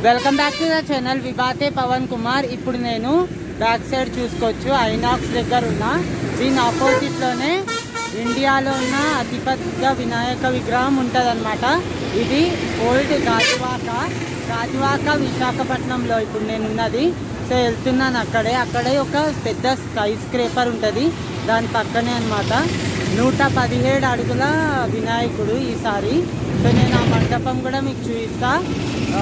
welcome back to the channel విభాతే పవన్ కుమార్ ఇప్పుడు నేను బ్యాక్ సైడ్ చూసుకోవచ్చు ఐనాక్స్ దగ్గర ఉన్న దీని ఆపోజిట్లోనే ఇండియాలో ఉన్న అతిపెద్ద వినాయక విగ్రహం ఉంటుందన్నమాట ఇది ఓల్డ్ గాజువాక గాజువాక విశాఖపట్నంలో ఇప్పుడు నేను ఉన్నది సో వెళ్తున్నాను అక్కడే అక్కడే ఒక పెద్ద స్కై స్క్రేపర్ ఉంటుంది దాని పక్కనే అన్నమాట నూట పదిహేడు అడుగుల వినాయకుడు ఈసారి సో నేను ఆ మండపం కూడా మీకు చూపిస్తా ఆ,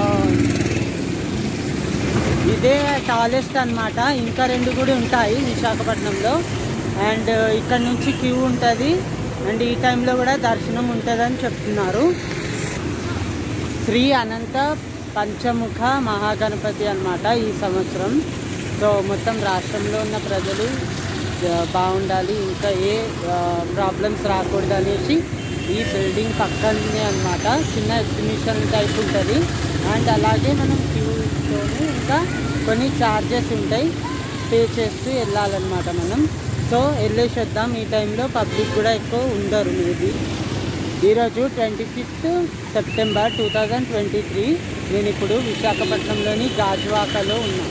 ఇదే టాలెస్ట్ అన్నమాట ఇంకా రెండు కూడా ఉంటాయి విశాఖపట్నంలో అండ్ ఇక్కడ నుంచి క్యూ ఉంటుంది అండ్ ఈ టైంలో కూడా దర్శనం ఉంటుందని చెప్తున్నారు శ్రీ అనంత పంచముఖ మహాగణపతి అన్నమాట ఈ సంవత్సరం సో మొత్తం రాష్ట్రంలో ఉన్న ప్రజలు ఆ, బాగుండాలి ఇంకా ఏ ప్రాబ్లమ్స్ రాకూడదు అనేసి ఈ బిల్డింగ్ పక్కనే అన్నమాట చిన్న ఎగ్జిబిషన్ టైప్ ఉంటుంది అండ్ అలాగే మనం క్యూతోని ఇంకా కొన్ని ఛార్జెస్ ఉంటాయి పే చేస్తూ వెళ్ళాలన్నమాట మనం సో వెళ్ళేసి వద్దాం ఈ టైంలో పబ్లిక్ కూడా ఎక్కువ ఉండరు మేబీ ఈరోజు twenty fifth September two thousand twenty three నేను ఇప్పుడు విశాఖపట్నంలోని గాజువాకలో ఉన్నా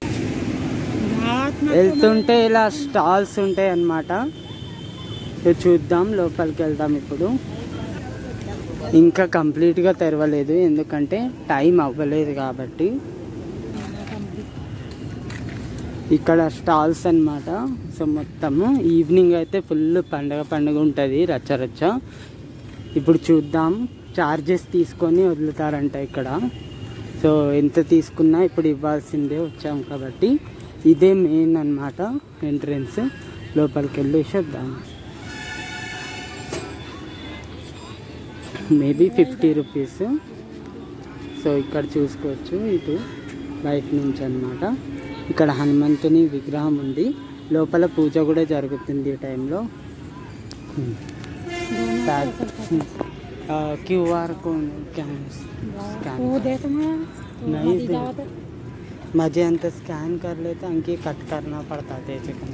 వెళ్తుంటే ఇలా స్టాల్స్ ఉంటాయి అన్నమాట సో చూద్దాం లోపలికి వెళ్దాం ఇప్పుడు ఇంకా కంప్లీట్గా తెరవలేదు ఎందుకంటే టైం అవ్వలేదు కాబట్టి ఇక్కడ స్టాల్స్ అన్నమాట సో మొత్తము ఈవినింగ్ అయితే ఫుల్ పండగ పండుగ ఉంటుంది రచ్చ రచ్చ ఇప్పుడు చూద్దాం చార్జెస్ తీసుకొని వదులుతారంట ఇక్కడ సో ఎంత తీసుకున్నా ఇప్పుడు ఇవ్వాల్సిందే వచ్చాం కాబట్టి ఇదే మెయిన్ అన్నమాట ఎంట్రన్స్ లోపలికి వెళ్ళేసి వద్దాం మేబీ ఫిఫ్టీ రూపీస్ సో ఇక్కడ చూసుకోవచ్చు ఇటు బయట నుంచి అన్నమాట ఇక్కడ హనుమంతుని విగ్రహం ఉంది లోపల పూజ కూడా జరుగుతుంది ఈ టైంలో क्यूआर कोड स्कैन वो देखना नहीं आदि दे- जावत मजे अंत स्कैन कर लेते अंकी कट करना पड़ता है चिकन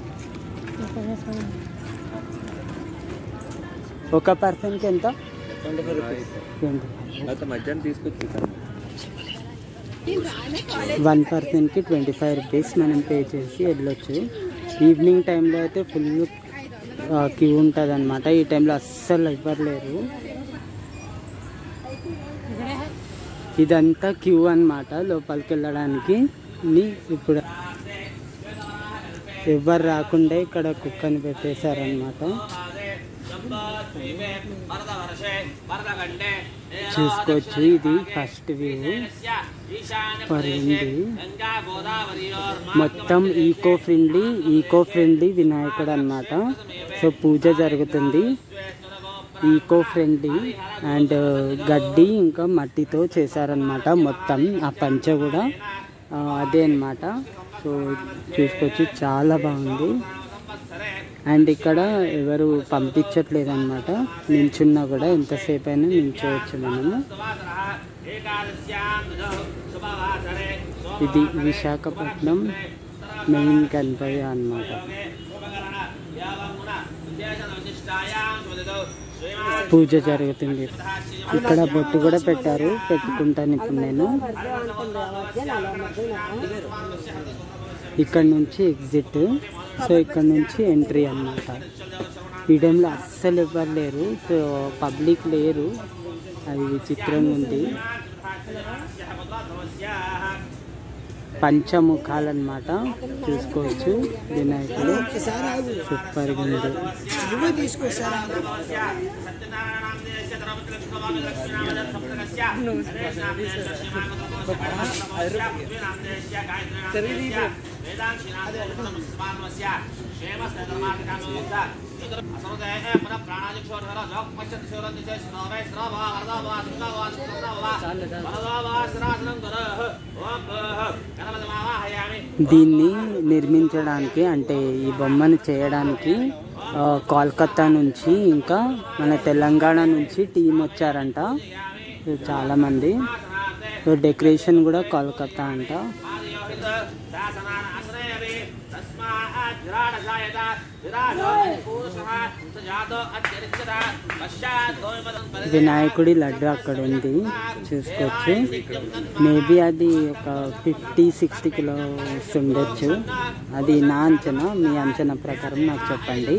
ఒక పర్సన్కి ఎంత ట్వంటీ ఫైవ్ రూపీస్ అయితే మధ్యాహ్నం తీసుకొచ్చి వన్ పర్సన్కి ట్వంటీ ఫైవ్ రూపీస్ మనం పే చేసి వెళ్ళొచ్చు ఈవినింగ్ టైంలో అయితే ఫుల్ క్యూ ఉంటుంది అనమాట ఈ టైంలో అస్సలు ఎవ్వరు లేరు ఇదంతా క్యూ అన్నమాట లోపలికి వెళ్ళడానికి ని ఇప్పుడు ఎవ్వరు రాకుండా ఇక్కడ కుక్కని పెట్టేశారనమాట చూసుకోవచ్చు ఇది ఫస్ట్ వ్యూ పరింది మొత్తం ఈకో ఫ్రెండ్లీ ఈకో ఫ్రెండ్లీ వినాయకుడు అన్నమాట సో పూజ జరుగుతుంది ఈకో ఫ్రెండ్లీ అండ్ గడ్డి ఇంకా మట్టితో చేశారనమాట మొత్తం ఆ పంచ కూడా ఆ, అదే అన్నమాట సో చూసుకోవచ్చు చాలా బాగుంది అండ్ ఇక్కడ ఎవరు పంపించట్లేదు అనమాట నిల్చున్నా కూడా ఎంతసేపు అయినా నిల్చోవచ్చు మనము ఇది విశాఖపట్నం మెయిన్ గణపతి అన్నమాట పూజ జరుగుతుంది ఇక్కడ బొట్టు కూడా పెట్టారు పెట్టుకుంటాను ఇప్పుడు నేను ఇక్కడ నుంచి ఎగ్జిట్ సో ఇక్కడ నుంచి ఎంట్రీ అన్నమాట ఈ టైంలో అస్సలు ఎవ్వరు లేరు సో పబ్లిక్ లేరు అది విచిత్రంగా ఉంది పంచముఖాలన్నమాట చూసుకోవచ్చు వినాయకుడు సూపర్గా ఉంది దీన్ని నిర్మించడానికి అంటే ఈ బొమ్మను చేయడానికి ఆ, కోల్కతా నుంచి ఇంకా మన తెలంగాణ నుంచి టీం వచ్చారంట సో చాలామంది సో డెకరేషన్ కూడా కోల్కతా అంట వినాయకుడి లడ్డు అక్కడ ఉంది చూసుకోవచ్చు మేబీ అది ఒక ఫిఫ్టీ సిక్స్టీ కిలోస్ ఉండొచ్చు అది నా అంచనా మీ అంచనా ప్రకారం నాకు చెప్పండి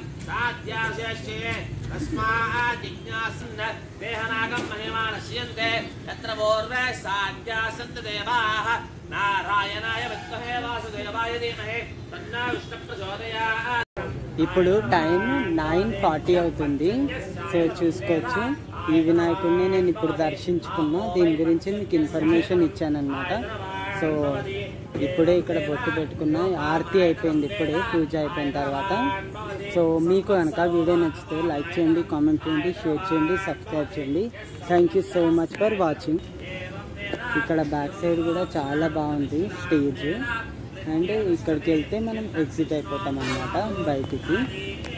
నారాయణాయ విద్మహే వాసుదేవాయ ధీమహి తన్నా విష్ణు ప్రచోదయాత్ ఇప్పుడు టైం నైన్ ఫార్టీ అవుతుంది సో చూసుకోవచ్చు ఈ వినాయకుడిని నేను ఇప్పుడు దర్శించుకున్నా దీని గురించి మీకు ఇన్ఫర్మేషన్ ఇచ్చానమాట సో ఇప్పుడే ఇక్కడ బొట్టు పెట్టుకున్నా ఆరతి అయిపోయింది ఇప్పుడే పూజ అయిపోయిన తర్వాత సో మీకు కనుక వీడియో నచ్చితే లైక్ చేయండి కామెంట్ చేయండి షేర్ చేయండి సబ్స్క్రైబ్ చేయండి thank you so much for watching ఇక్కడ బ్యాక్ సైడ్ కూడా చాలా బాగుంది స్టేజ్ అండ్ ఇక్కడికి వెళ్తే మనం ఎగ్జిట్ అయిపోతాం అన్నమాట బయటికి